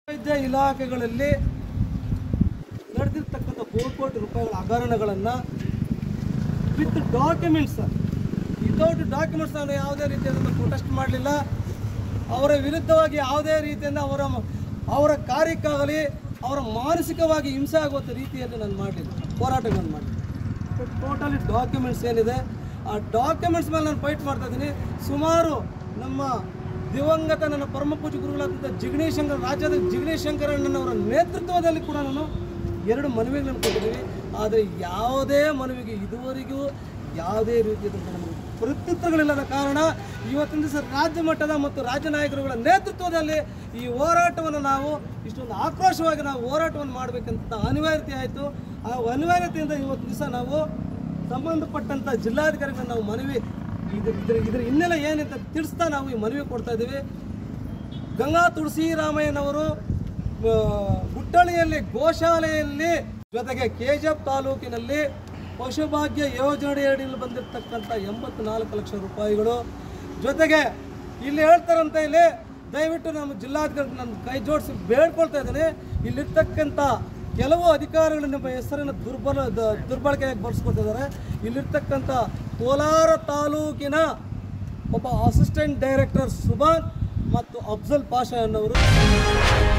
ವೈದ್ಯ ಇಲಾಖೆಗಳಲ್ಲಿ ನಡೆದಿರ್ತಕ್ಕಂಥ ಮೂರು ಕೋಟಿ ರೂಪಾಯಿಗಳ ಹಗರಣಗಳನ್ನು ವಿತ್ ಡಾಕ್ಯುಮೆಂಟ್ಸ್ ವಿತೌಟ್ ಡಾಕ್ಯುಮೆಂಟ್ಸ್ ನಾನು ಯಾವುದೇ ರೀತಿಯಾದಂಥ ಪ್ರೊಟೆಸ್ಟ್ ಮಾಡಲಿಲ್ಲ ಅವರ ವಿರುದ್ಧವಾಗಿ ಯಾವುದೇ ರೀತಿಯಿಂದ ಅವರ ಅವರ ಕಾರ್ಯಕ್ಕಾಗಲಿ ಅವರ ಮಾನಸಿಕವಾಗಿ ಹಿಂಸೆ ಆಗುವಂಥ ರೀತಿಯಲ್ಲಿ ನಾನು ಮಾಡಲಿಲ್ಲ ಹೋರಾಟಗಳನ್ನು ಮಾಡಲಿಲ್ಲ ಟೋಟಲಿ ಡಾಕ್ಯುಮೆಂಟ್ಸ್ ಏನಿದೆ ಆ ಡಾಕ್ಯುಮೆಂಟ್ಸ್ ಮೇಲೆ ನಾನು ಫೈಟ್ ಮಾಡ್ತಾ ಇದ್ದೀನಿ ಸುಮಾರು ನಮ್ಮ ದಿವಂಗತ ನನ್ನ ಪರಮ ಪೂಜೆ ಗುರುಗಳಾದಂಥ ಜಿಗಣೇಶ್ ಶಂಕರ್ ರಾಜ್ಯದ ಜಿಗಣೇಶ್ ಶಂಕರಣ್ಣನವರ ನೇತೃತ್ವದಲ್ಲಿ ಕೂಡ ನಾನು ಎರಡು ಮನವಿಗಳನ್ನು ಕೊಟ್ಟಿದ್ದೀವಿ ಆದರೆ ಯಾವುದೇ ಮನವಿಗೆ ಇದುವರೆಗೂ ಯಾವುದೇ ರೀತಿಯಾದಂಥ ನಮಗೆ ಪ್ರತ್ಯುತ್ತರಗಳಿಲ್ಲದ ಕಾರಣ ಇವತ್ತಿನ ದಿವಸ ರಾಜ್ಯ ಮಟ್ಟದ ಮತ್ತು ರಾಜ್ಯ ನಾಯಕರುಗಳ ನೇತೃತ್ವದಲ್ಲಿ ಈ ಹೋರಾಟವನ್ನು ನಾವು ಇಷ್ಟೊಂದು ಆಕ್ರೋಶವಾಗಿ ನಾವು ಹೋರಾಟವನ್ನು ಮಾಡಬೇಕಂತ ಅನಿವಾರ್ಯತೆ ಆಯಿತು ಆ ಅನಿವಾರ್ಯತೆಯಿಂದ ಇವತ್ತು ದಿವಸ ನಾವು ಸಂಬಂಧಪಟ್ಟಂಥ ಜಿಲ್ಲಾಧಿಕಾರಿಗಳನ್ನ ನಾವು ಮನವಿ ಇದ್ರ ಇದ್ರ ಇದ್ರ ಹಿನ್ನೆಲೆ ಏನಂತ ತಿಳಿಸ್ತಾ ನಾವು ಈ ಮನವಿ ಕೊಡ್ತಾ ಇದ್ದೀವಿ ಗಂಗಾ ತುಳಸಿರಾಮಯ್ಯನವರು ಆ, ಗುಟ್ಟಳಿಯಲ್ಲಿ ಗೋಶಾಲೆಯಲ್ಲಿ ಜೊತೆಗೆ ಕೆಜಿಎಫ್ ತಾಲೂಕಿನಲ್ಲಿ ಪಶುಭಾಗ್ಯ ಯೋಜನೆಯಡಿಯಲ್ಲಿ ಬಂದಿರತಕ್ಕಂಥ ಎಂಬತ್ನಾಲ್ಕು ಲಕ್ಷ ರೂಪಾಯಿಗಳು ಜೊತೆಗೆ ಇಲ್ಲಿ ಹೇಳ್ತಾರಂತ ಇಲ್ಲಿ ದಯವಿಟ್ಟು ನಮ್ಮ ಜಿಲ್ಲಾಧಿಕಾರಿ ನನ್ನ ಕೈ ಜೋಡಿಸಿ ಬೇಡ್ಕೊಳ್ತಾ ಇದ್ದೀನಿ ಇಲ್ಲಿರ್ತಕ್ಕಂಥ ಕೆಲವು ಅಧಿಕಾರಿಗಳು ನಿಮ್ಮ ಹೆಸರನ್ನು ದುರ್ಬಲ ದ- ದುರ್ಬಳಕೆಯಾಗಿ ಬಳಸ್ಕೊತಿದ್ದಾರೆ ಇಲ್ಲಿರ್ತಕ್ಕಂಥ ಕೋಲಾರ ತಾಲೂಕಿನ ಒಬ್ಬ ಅಸಿಸ್ಟೆಂಟ್ ಡೈರೆಕ್ಟರ್ ಸುಭಾನ್ ಮತ್ತು ಅಫ್ಜಲ್ ಪಾಷಾ ಅನ್ನೋರು